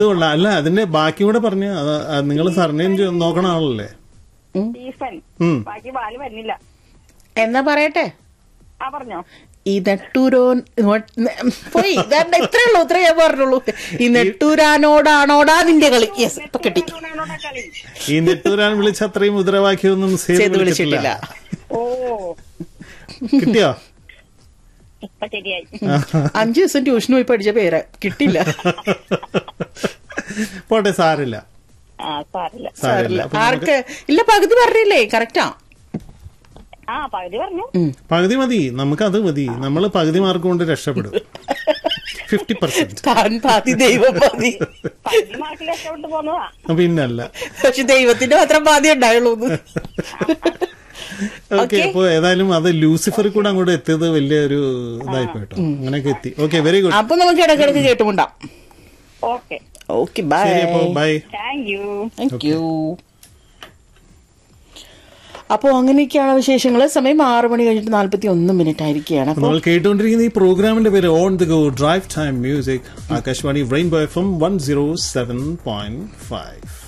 കൊള്ളാം അല്ല അതിന്റെ ബാക്കി കൂടെ പറഞ്ഞു നിങ്ങൾ സർനെയിം നോക്കണ ആളല്ലേ സ്റ്റീഫൻ ഉം. ബാക്കി പാല് വരുന്നില്ല എന്നാ പറയട്ടെ ആ പറഞ്ഞോ ഈ നെട്ടൂരോൻ പോയി ഇതാണ്ട് ഇത്രേ ഉള്ളൂ ഇത്രേ ഞാൻ പറഞ്ഞുള്ളൂ ഈ നെട്ടൂരാനോടാണോടാ നിന്റെ കളി യെസ് ഇപ്പൊ കിട്ടി നെട്ടൂരാനോടാ കളി ഈ നെട്ടൂരാൻ വിളിച്ച അത്രയും മുദ്രാവാക്യമൊന്നും സേതു ചെയ്ത് വിളിച്ചിട്ടില്ല വിളിച്ചിട്ടില്ല ഓ കിട്ടിയോ ഇപ്പൊ ശരിയായി അഞ്ചു ദിവസം ട്യൂഷന് പോയി പഠിച്ച പേര് കിട്ടില്ല പോട്ടെ സാരില്ല ആ സാരില്ല സാരില്ല അപ്പൊ നമുക്ക് ആർക്ക് ഇല്ല പകുതി പറഞ്ഞില്ലേ കറക്റ്റാ ആ പകുതി പറഞ്ഞു പകുതി മതി നമുക്ക് അത് മതി നമ്മൾ പകുതി മാർക്ക് കൊണ്ട് രക്ഷപ്പെടും ഫിഫ്റ്റി പെർസെന്റ് താൻ പാതി ദൈവം പാതി പകുതി മാർക്കിൽ രക്ഷപ്പെട്ടു പോന്നതാ പിന്നല്ല പക്ഷെ ദൈവത്തിന്റെ മാത്രം പാതി ഉണ്ടായുള്ളൂ എന്ന്. ഓക്കെ അപ്പൊ ഏതായാലും അത് ലൂസിഫർ കൂടെ അങ്ങോട്ട് എത്തിയത് വലിയൊരു ഇതായി പോയിട്ടോ അങ്ങനെയൊക്കെ എത്തി ഓക്കെ വെരി ഗുഡ് അപ്പൊ നമുക്ക് ഇടക്കിടക്ക് കേട്ടുമുണ്ടാം ഓക്കെ ഓക്കെ ബൈ ശരി അപ്പൊ bye thank you thank you അപ്പോൾ അങ്ങനെയൊക്കെയാണ് വിശേഷങ്ങൾ സമയം ആറ് മണി കഴിഞ്ഞിട്ട് നാല്പത്തി ഒന്ന് മിനിറ്റ് ആയിരിക്കുകയാണ് അപ്പോൾ നമ്മൾ കേട്ടുകൊണ്ടിരിക്കുന്ന ഈ പ്രോഗ്രാമിന്റെ പേര് on the go drive time music Akashvani Rainbow F M one zero seven point five